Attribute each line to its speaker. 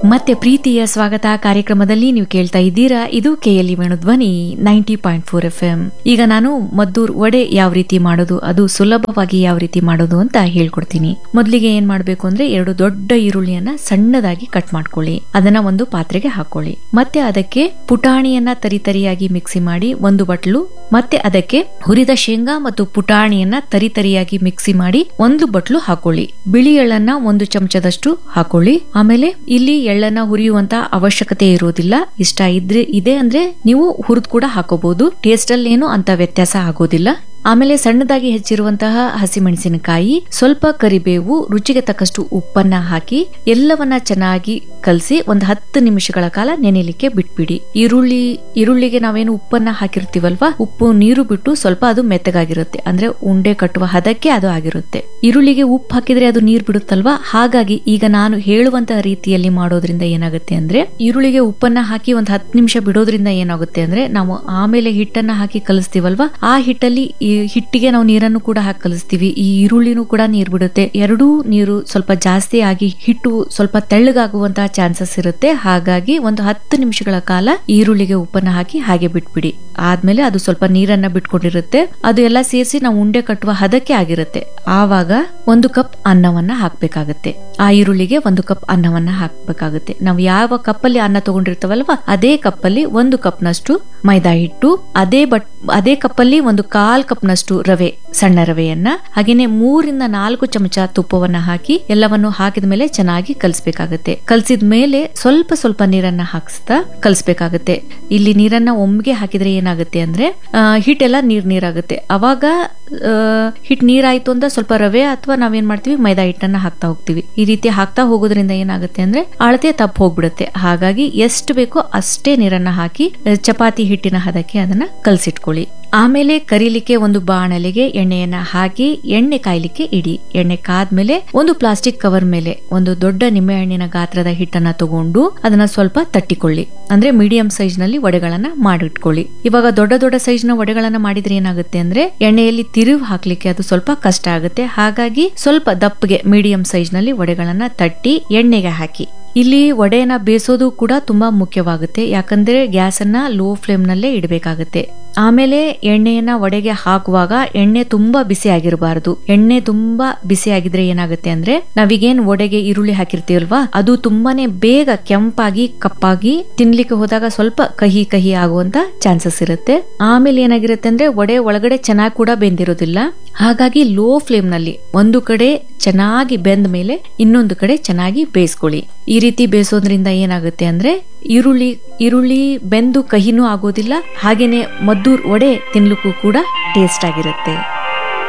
Speaker 1: ಮತ್ತೆ ಪ್ರೀತಿಯ ಸ್ವಾಗತ ಕಾರ್ಯಕ್ರಮದಲ್ಲಿ ನೀವು ಕೇಳ್ತಾ ಇದ್ದೀರಾ ಇದು KLE Venudhwani ninety point four F M ಈಗ ನಾನು ಮದ್ದೂರ್ ವಡೆ ಯಾವ ರೀತಿ ಮಾಡೋದು ಅದು ಸುಲಭವಾಗಿ ಯಾವ ರೀತಿ ಮಾಡೋದು ಅಂತ ಹೇಳ್ಕೊಡ್ತೀನಿ ಮೊದಲಿಗೆ ಏನ್ ಮಾಡ್ಬೇಕು ಅಂದ್ರೆ ಎರಡು ದೊಡ್ಡ ಈರುಳ್ಳಿಯನ್ನ ಸಣ್ಣದಾಗಿ ಕಟ್ ಮಾಡ್ಕೊಳ್ಳಿ ಅದನ್ನ ಒಂದು ಪಾತ್ರೆಗೆ ಹಾಕೊಳ್ಳಿ ಮತ್ತೆ ಅದಕ್ಕೆ ಪುಟಾಣಿಯನ್ನ ತರಿತರಿಯಾಗಿ ಮಿಕ್ಸಿ ಮಾಡಿ ಒಂದು ಬಟ್ಲು ಮತ್ತೆ ಅದಕ್ಕೆ ಹುರಿದ ಶೇಂಗಾ ಮತ್ತು ಪುಟಾಣಿಯನ್ನ ತರಿತರಿಯಾಗಿ ಮಿಕ್ಸಿ ಮಾಡಿ ಒಂದು ಬಟ್ಲು ಹಾಕೊಳ್ಳಿ ಬಿಳಿ ಎಳ್ಳನ್ನ ಒಂದು ಚಮಚದಷ್ಟು ಹಾಕೊಳ್ಳಿ ಆಮೇಲೆ ಇಲ್ಲಿ ಎಳ್ಳನ್ನ ಹುರಿಯುವಂತ ಅವಶ್ಯಕತೆ ಇರೋದಿಲ್ಲ ಇಷ್ಟ ಇದ್ರೆ ಇದೆ ಅಂದ್ರೆ ನೀವು ಹುರಿದ್ ಕೂಡ ಹಾಕೋಬಹುದು ಟೇಸ್ಟ್ ಅಲ್ಲಿ ಏನು ಅಂತ ವ್ಯತ್ಯಾಸ ಆಗೋದಿಲ್ಲ ಆಮೇಲೆ ಸಣ್ಣದಾಗಿ ಹೆಚ್ಚಿರುವಂತಹ ಹಸಿಮೆಣಸಿನಕಾಯಿ ಸ್ವಲ್ಪ ಕರಿಬೇವು ರುಚಿಗೆ ತಕ್ಕಷ್ಟು ಉಪ್ಪನ್ನ ಹಾಕಿ ಎಲ್ಲವನ್ನ ಚೆನ್ನಾಗಿ ಕಲಸಿ ಒಂದು ಹತ್ತು ನಿಮಿಷಗಳ ಕಾಲ ನೆನೆಲಿಕ್ಕೆ ಬಿಟ್ಬಿಡಿ ಈರುಳ್ಳಿ ಈರುಳ್ಳಿಗೆ ನಾವೇನು ಉಪ್ಪನ್ನ ಹಾಕಿರ್ತೀವಲ್ವಾ ಉಪ್ಪು ನೀರು ಬಿಟ್ಟು ಸ್ವಲ್ಪ ಅದು ಮೆತ್ತಗಾಗಿರುತ್ತೆ ಅಂದ್ರೆ ಉಂಡೆ ಕಟ್ಟುವ ಹದಕ್ಕೆ ಅದು ಆಗಿರುತ್ತೆ ಈರುಳ್ಳಿಗೆ ಉಪ್ಪು ಹಾಕಿದ್ರೆ ಅದು ನೀರು ಬಿಡುತ್ತಲ್ವಾ ಹಾಗಾಗಿ ಈಗ ನಾನು ಹೇಳುವಂತಹ ರೀತಿಯಲ್ಲಿ ಮಾಡೋದ್ರಿಂದ ಏನಾಗುತ್ತೆ ಅಂದ್ರೆ ಈರುಳ್ಳಿಗೆ ಉಪ್ಪನ್ನ ಹಾಕಿ ಒಂದು ಹತ್ತು ನಿಮಿಷ ಬಿಡೋದ್ರಿಂದ ಏನಾಗುತ್ತೆ ಅಂದ್ರೆ ನಾವು ಆಮೇಲೆ ಹಿಟ್ಟನ್ನ ಹಾಕಿ ಕಲಿಸ್ತೀವಲ್ವಾ ಆ ಹಿಟ್ಟಲ್ಲಿ ಈ ಹಿಟ್ಟಿಗೆ ನಾವು ನೀರನ್ನು ಕೂಡ ಹಾಕಿ ಕಲಿಸ್ತೀವಿ ಈ ಈರುಳ್ಳಿನೂ ಕೂಡ ನೀರು ಬಿಡುತ್ತೆ ಎರಡೂ ನೀರು ಸ್ವಲ್ಪ ಜಾಸ್ತಿ ಆಗಿ ಹಿಟ್ಟು ಸ್ವಲ್ಪ ತೆಳ್ಳಗಾಗುವಂತಹ ಚಾನ್ಸಸ್ ಇರುತ್ತೆ ಹಾಗಾಗಿ ಒಂದು ಹತ್ತು ನಿಮಿಷಗಳ ಕಾಲ ಈರುಳ್ಳಿಗೆ ಉಪ್ಪನ್ನ ಹಾಕಿ ಹಾಗೆ ಬಿಟ್ಬಿಡಿ ಆದ್ಮೇಲೆ ಅದು ಸ್ವಲ್ಪ ನೀರನ್ನ ಬಿಟ್ಕೊಂಡಿರುತ್ತೆ ಅದು ಎಲ್ಲ ಸೇರಿಸಿ ನಾವು ಉಂಡೆ ಕಟ್ಟುವ ಹದಕ್ಕೆ ಆಗಿರುತ್ತೆ ಆವಾಗ ಒಂದು ಕಪ್ ಅನ್ನವನ್ನ ಹಾಕ್ಬೇಕಾಗತ್ತೆ ಆ ಈರುಳ್ಳಿಗೆ ಒಂದು ಕಪ್ ಅನ್ನವನ್ನ ಹಾಕ್ಬೇಕಾಗುತ್ತೆ ನಾವು ಯಾವ ಕಪ್ಪಲ್ಲಿ ಅನ್ನ ತಗೊಂಡಿರ್ತಾವಲ್ವಾ ಅದೇ ಕಪ್ಪಲ್ಲಿ ಒಂದು ಕಪ್ನಷ್ಟು ಮೈದಾ ಹಿಟ್ಟು ಅದೇ ಬಟ್ ಅದೇ ಕಪ್ಪಲ್ಲಿ ಒಂದು ಕಾಲ್ ಕಪ್ನಷ್ಟು ರವೆ ಸಣ್ಣ ರವೆಯನ್ನ ಹಾಗೇನೆ ಮೂರಿಂದ ನಾಲ್ಕು ಚಮಚ ತುಪ್ಪವನ್ನ ಹಾಕಿ ಎಲ್ಲವನ್ನು ಹಾಕಿದ ಮೇಲೆ ಚೆನ್ನಾಗಿ ಕಲಿಸ್ಬೇಕಾಗತ್ತೆ ಕಲ್ಸಿದ ಮೇಲೆ ಸ್ವಲ್ಪ ಸ್ವಲ್ಪ ನೀರನ್ನ ಹಾಕಿಸ್ತಾ ಕಲಿಸ್ಬೇಕಾಗತ್ತೆ ಇಲ್ಲಿ ನೀರನ್ನ ಒಮ್ಮೆಗೆ ಹಾಕಿದ್ರೆ ಏನಾಗುತ್ತೆ ಅಂದ್ರೆ ಆ, ಹಿಟ್ಟೆಲ್ಲ ನೀರ್ ನೀರಾಗುತ್ತೆ ಅವಾಗ ಆ, ಹಿಟ್ ನೀರಾಯ್ತು ಅಂತ ಸ್ವಲ್ಪ ರವೆ ಅಥವಾ ನಾವೇನ್ ಮಾಡ್ತೀವಿ ಮೈದಾ ಹಿಟ್ಟನ್ನ ಹಾಕ್ತಾ ಹೋಗ್ತೀವಿ ಈ ರೀತಿ ಹಾಕ್ತಾ ಹೋಗೋದ್ರಿಂದ ಏನಾಗುತ್ತೆ ಅಂದ್ರೆ ಅಳತೆ ತಪ್ಪು ಹೋಗ್ಬಿಡುತ್ತೆ ಹಾಗಾಗಿ ಎಷ್ಟು ಬೇಕೋ ಅಷ್ಟೇ ನೀರನ್ನ ಹಾಕಿ ಆ, ಚಪಾತಿ ಹಿಟ್ಟಿನ ಹದಕ್ಕೆ ಅದನ್ನ ಕಲ್ಸಿಟ್ಕೊಳ್ಳಿ ಆಮೇಲೆ ಕರಿಲಿಕ್ಕೆ ಒಂದು ಬಾಣಲೆಗೆ ಎಣ್ಣೆಯನ್ನ ಹಾಕಿ ಎಣ್ಣೆ ಕಾಯ್ಲಿಕ್ಕೆ ಇಡಿ ಎಣ್ಣೆ ಕಾದ್ಮೇಲೆ ಒಂದು ಪ್ಲಾಸ್ಟಿಕ್ ಕವರ್ ಮೇಲೆ ಒಂದು ದೊಡ್ಡ ನಿಂಬೆಹಣ್ಣಿನ ಗಾತ್ರದ ಹಿಟ್ಟನ್ನ ತಗೊಂಡು ಅದನ್ನ ಸ್ವಲ್ಪ ತಟ್ಟಿಕೊಳ್ಳಿ ಅಂದ್ರೆ ಮೀಡಿಯಂ ಸೈಜ್ ನಲ್ಲಿ ವಡೆಗಳನ್ನ ಮಾಡಿಟ್ಕೊಳ್ಳಿ ಇವಾಗ ದೊಡ್ಡ ದೊಡ್ಡ ಸೈಜ್ ನ ವಡೆಗಳನ್ನ ಮಾಡಿದ್ರೆ ಏನಾಗುತ್ತೆ ಅಂದ್ರೆ ಎಣ್ಣೆಯಲ್ಲಿ ತಿರುವು ಹಾಕ್ಲಿಕ್ಕೆ ಅದು ಸ್ವಲ್ಪ ಕಷ್ಟ ಆಗುತ್ತೆ ಹಾಗಾಗಿ ಸ್ವಲ್ಪ ದಪ್ಪಗೆ ಮೀಡಿಯಂ ಸೈಜ್ ನಲ್ಲಿ ವಡೆಗಳನ್ನ ತಟ್ಟಿ ಎಣ್ಣೆಗೆ ಹಾಕಿ ಇಲ್ಲಿ ವಡೆಯನ್ನ ಬೇಯಿಸೋದು ಕೂಡ ತುಂಬಾ ಮುಖ್ಯವಾಗುತ್ತೆ ಯಾಕಂದ್ರೆ ಗ್ಯಾಸ್ ಅನ್ನ ಲೋ ಫ್ಲೇಮ್ ನಲ್ಲೇ ಇಡಬೇಕಾಗುತ್ತೆ ಆಮೇಲೆ ಎಣ್ಣೆಯನ್ನ ವಡೆಗೆ ಹಾಕುವಾಗ ಎಣ್ಣೆ ತುಂಬಾ ಬಿಸಿ ಆಗಿರಬಾರದು ಎಣ್ಣೆ ತುಂಬಾ ಬಿಸಿ ಆಗಿದ್ರೆ ಏನಾಗುತ್ತೆ ಅಂದ್ರೆ ನಾವೀಗೇನ್ ವಡೆಗೆ ಈರುಳ್ಳಿ ಹಾಕಿರ್ತೀವಲ್ವಾ ಅದು ತುಂಬಾನೇ ಬೇಗ ಕೆಂಪಾಗಿ ಕಪ್ಪಾಗಿ ತಿನ್ಲಿಕ್ಕೆ ಹೋದಾಗ ಸ್ವಲ್ಪ ಕಹಿ ಕಹಿ ಆಗುವಂತ ಚಾನ್ಸಸ್ ಇರುತ್ತೆ ಆಮೇಲೆ ಏನಾಗಿರುತ್ತೆ ಅಂದ್ರೆ ವಡೆ ಒಳಗಡೆ ಚೆನ್ನಾಗಿ ಕೂಡ ಬೆಂದಿರೋದಿಲ್ಲ ಹಾಗಾಗಿ ಲೋ ಫ್ಲೇಮ್ ನಲ್ಲಿ ಒಂದು ಕಡೆ ಚೆನ್ನಾಗಿ ಬೆಂದ ಮೇಲೆ ಇನ್ನೊಂದು ಕಡೆ ಚೆನ್ನಾಗಿ ಬೇಯಿಸ್ಕೊಳ್ಳಿ ಈ ರೀತಿ ಬೇಯಿಸೋದ್ರಿಂದ ಏನಾಗುತ್ತೆ ಅಂದ್ರೆ ಈರುಳ್ಳಿ ಈರುಳ್ಳಿ ಬೆಂದು ಕಹಿನೂ ಆಗೋದಿಲ್ಲ ಹಾಗೇನೆ ಮದ್ದೂರ್ ವಡೆ ತಿನ್ಲಿಕ್ಕೂ ಕೂಡ ಟೇಸ್ಟ್ ಆಗಿರುತ್ತೆ